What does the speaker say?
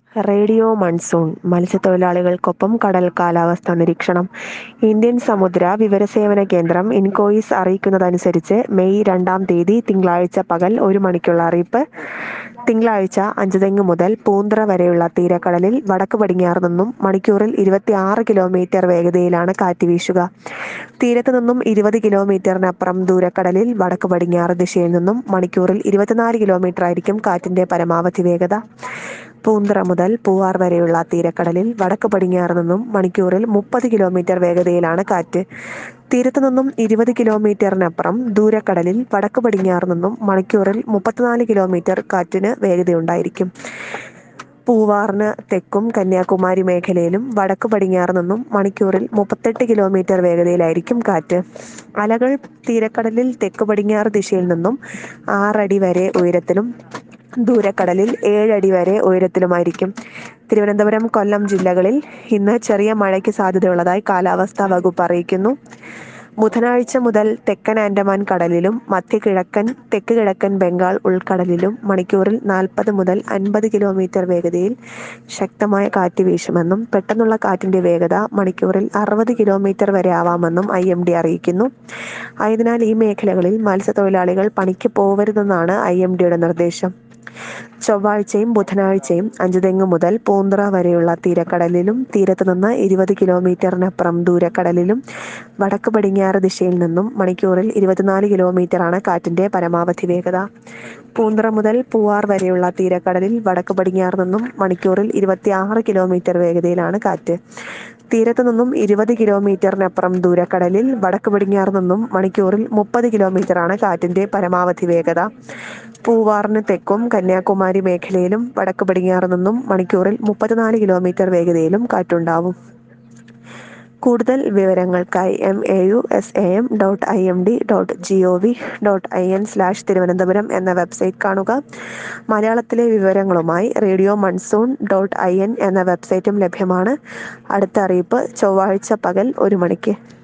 radio monsoon മത്സ്യത്തൊഴിലാളികൾക്കൊപ്പം കടൽ കാലാവസ്ഥ നിരീക്ഷണം ഇന്ത്യൻ സമുദ്ര വിവരസേവന കേന്ദ്രം ഇൻകോയിസ് അറിയിക്കുന്നതനുസരിച്ച് മെയ് രണ്ടാം തീയതി തിങ്കളാഴ്ച പകൽ ഒരു മണിക്കുള്ള അറിയിപ്പ് തിങ്കളാഴ്ച അഞ്ചുതെങ്ങ് മുതൽ പൂന്തറ വരെയുള്ള തീരക്കടലിൽ വടക്ക് പടിഞ്ഞാറ് നിന്നും മണിക്കൂറിൽ ഇരുപത്തി ആറ് കിലോമീറ്റർ വേഗതയിലാണ് കാറ്റ് വീശുക തീരത്ത് നിന്നും ഇരുപത് കിലോമീറ്ററിനപ്പുറം ദൂരക്കടലിൽ വടക്ക് പടിഞ്ഞാറ് ദിശയിൽ നിന്നും മണിക്കൂറിൽ ഇരുപത്തിനാല് കിലോമീറ്റർ ആയിരിക്കും കാറ്റിന്റെ പരമാവധി വേഗത പൂന്തറ മുതൽ പൂവാർ വരെയുള്ള തീരക്കടലിൽ വടക്ക് പടിഞ്ഞാറ് നിന്നും മണിക്കൂറിൽ മുപ്പത് കിലോമീറ്റർ വേഗതയിലാണ് കാറ്റ് തീരത്ത് നിന്നും ഇരുപത് കിലോമീറ്ററിനപ്പുറം ദൂരക്കടലിൽ വടക്ക് പടിഞ്ഞാറ് നിന്നും മണിക്കൂറിൽ മുപ്പത്തിനാല് കിലോമീറ്റർ കാറ്റിന് വേഗതയുണ്ടായിരിക്കും പൂവാറിന് തെക്കും കന്യാകുമാരി മേഖലയിലും വടക്ക് പടിഞ്ഞാറ് നിന്നും മണിക്കൂറിൽ മുപ്പത്തെട്ട് കിലോമീറ്റർ വേഗതയിലായിരിക്കും കാറ്റ് അലകൾ തീരക്കടലിൽ തെക്ക് പടിഞ്ഞാറ് ദിശയിൽ നിന്നും ആറടി വരെ ഉയരത്തിലും ദൂരക്കടലിൽ ഏഴടി വരെ ഉയരത്തിലുമായിരിക്കും തിരുവനന്തപുരം കൊല്ലം ജില്ലകളിൽ ഇന്ന് ചെറിയ മഴയ്ക്ക് സാധ്യതയുള്ളതായി കാലാവസ്ഥാ വകുപ്പ് അറിയിക്കുന്നു ബുധനാഴ്ച മുതൽ തെക്കൻ ആൻഡമാൻ കടലിലും മധ്യകിഴക്കൻ തെക്ക് കിഴക്കൻ ബംഗാൾ ഉൾക്കടലിലും മണിക്കൂറിൽ നാൽപ്പത് മുതൽ അൻപത് കിലോമീറ്റർ വേഗതയിൽ ശക്തമായ കാറ്റ് വീശുമെന്നും പെട്ടെന്നുള്ള കാറ്റിന്റെ വേഗത മണിക്കൂറിൽ അറുപത് കിലോമീറ്റർ വരെ ആവാമെന്നും ഐ എം ഡി അറിയിക്കുന്നു ആയതിനാൽ ഈ മേഖലകളിൽ മത്സ്യത്തൊഴിലാളികൾ പണിക്ക് പോവരുതെന്നാണ് ഐ എം ഡിയുടെ നിർദ്ദേശം ചൊവ്വാഴ്ചയും ബുധനാഴ്ചയും അഞ്ചുതെങ്ങ് മുതൽ പൂന്തറ വരെയുള്ള തീരക്കടലിലും തീരത്ത് നിന്ന് ഇരുപത് കിലോമീറ്ററിനപ്പുറം ദൂരക്കടലിലും വടക്ക് പടിഞ്ഞാറ് ദിശയിൽ നിന്നും മണിക്കൂറിൽ ഇരുപത്തിനാല് കിലോമീറ്ററാണ് കാറ്റിന്റെ പരമാവധി വേഗത പൂന്തറ മുതൽ പൂവാർ വരെയുള്ള തീരക്കടലിൽ വടക്ക് പടിഞ്ഞാറ് നിന്നും മണിക്കൂറിൽ ഇരുപത്തി ആറ് കിലോമീറ്റർ വേഗതയിലാണ് കാറ്റ് തീരത്ത് നിന്നും ഇരുപത് കിലോമീറ്ററിനപ്പുറം ദൂരക്കടലിൽ വടക്ക് പടിഞ്ഞാറ് നിന്നും മണിക്കൂറിൽ മുപ്പത് കിലോമീറ്ററാണ് കാറ്റിന്റെ പരമാവധി വേഗത പൂവാറിന് തെക്കും കന്യാകുമാരി മേഖലയിലും വടക്ക് പടിഞ്ഞാറ് നിന്നും മണിക്കൂറിൽ മുപ്പത്തിനാല് കിലോമീറ്റർ വേഗതയിലും കാറ്റുണ്ടാവും കൂടുതൽ വിവരങ്ങൾക്കായി M A U S A M dot I M D dot G O V dot I N slash Thiruvananthapuram എന്ന വെബ്സൈറ്റ് കാണുക മലയാളത്തിലെ വിവരങ്ങളുമായി radio monsoon dot I N എന്ന വെബ്സൈറ്റും ലഭ്യമാണ് അടുത്ത അറിയിപ്പ് ചൊവ്വാഴ്ച പകൽ ഒരു മണിക്ക്